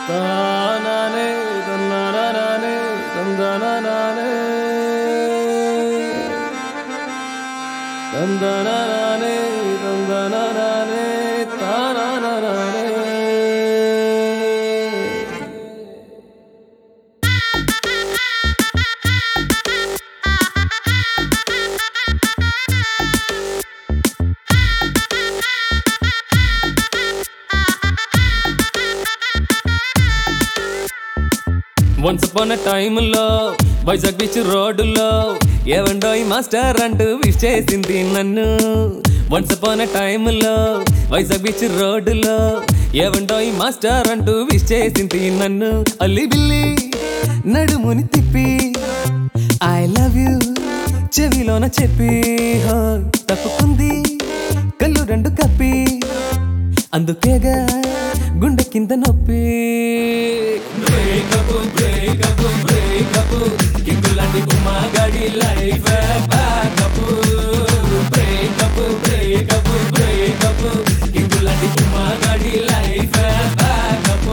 తానానే తన్నానానే తందనానానే తందనానానే తందనానానే తానానానే once upon టైంలో Vizag beach రోడ్డులో ఏవండోయ్ master అంటూ విష్ చేసింది నన్ను వన్స్ అపాన్ టైంలో వైజాగ్ బీచ్ రోడ్డులో ఏవండోయ్ మాస్టర్ అంటూ విష్ చేసింది నన్ను అల్లి బిల్లి నడుముని తిప్పి ఐ లవ్ యూ చెవిలోన చెప్పి హో, తప్పుకుంది కళ్ళు రెండు కప్పి అందుకేగా గుండె కింద నొప్పి బ్రేకప్ బ్రేకప్ బ్రేకప్ కింగులాంటి గుమ్మగాడి life backup breakup breakup breakup కింగులాంటి గుమ్మగాడి లైఫ్ బ్యాకప్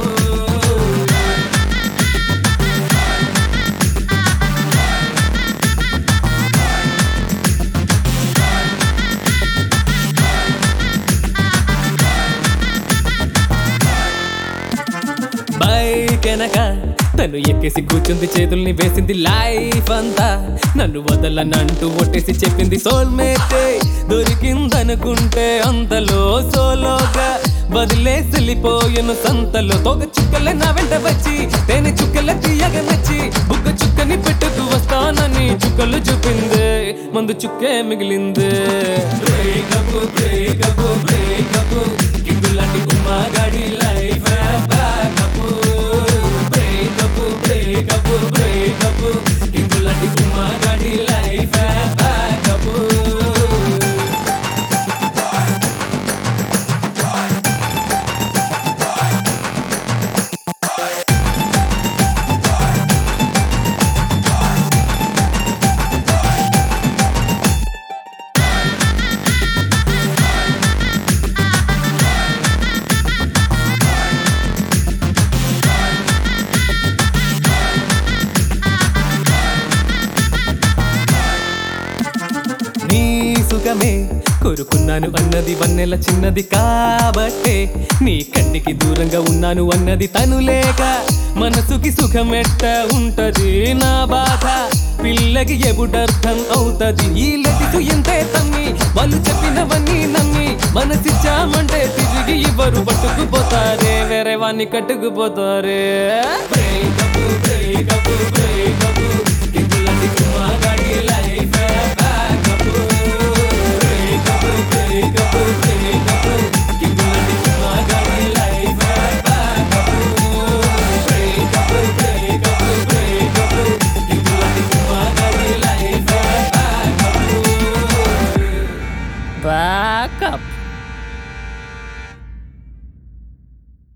బైక్ వెనక తను ఎక్కేసి కూర్చుంది చేతుల్ని వేసింది లైఫ్ అంతా నన్ను వదలనంటూ ఒట్టేసి చెప్పింది సోల్మేట్ దొరికిందనుకుంటే అంతలో సోలోగా వదిలేసి వెళ్ళిపోయాను సంతలో తోక చుక్కలే నా వెంట వచ్చి తేనె చుక్కలే తీయగా నచ్చి బుగ్గ చుక్కని పెట్టుకు వస్తానని చుక్కలు చూపింది మందు చుక్కే మిగిలింది బ్రేకప్ బ్రేకప్ బ్రేకప్ కింగులాంటి గుమ్మగాడి life backup breakup breakup breakup కింగులాంటి గుమ్మగాడి లైఫ్ బ్యాకప్ నీ సుఖమే కోరుకున్నాను అన్నది వన్నెల చిన్నది కాబట్టే నీ కంటికి దూరంగా ఉన్నాను అన్నది తను లేక మనసుకి సుఖమెట్ట ఉంటది నా బాధ పిల్లకి ఎప్పుడర్థం అవుతది ఈ లతికు ఎంతే తమ్మి వాళ్ళు చెప్పినవన్నీ నమ్మి మనసిచ్చామంటే తిరిగి ఇవ్వరు పట్టుకుపోతారే వేరే వాణ్ణి కట్టుకుపోతారే బ్రేకప్ బ్రేకప్ బ్రేకప్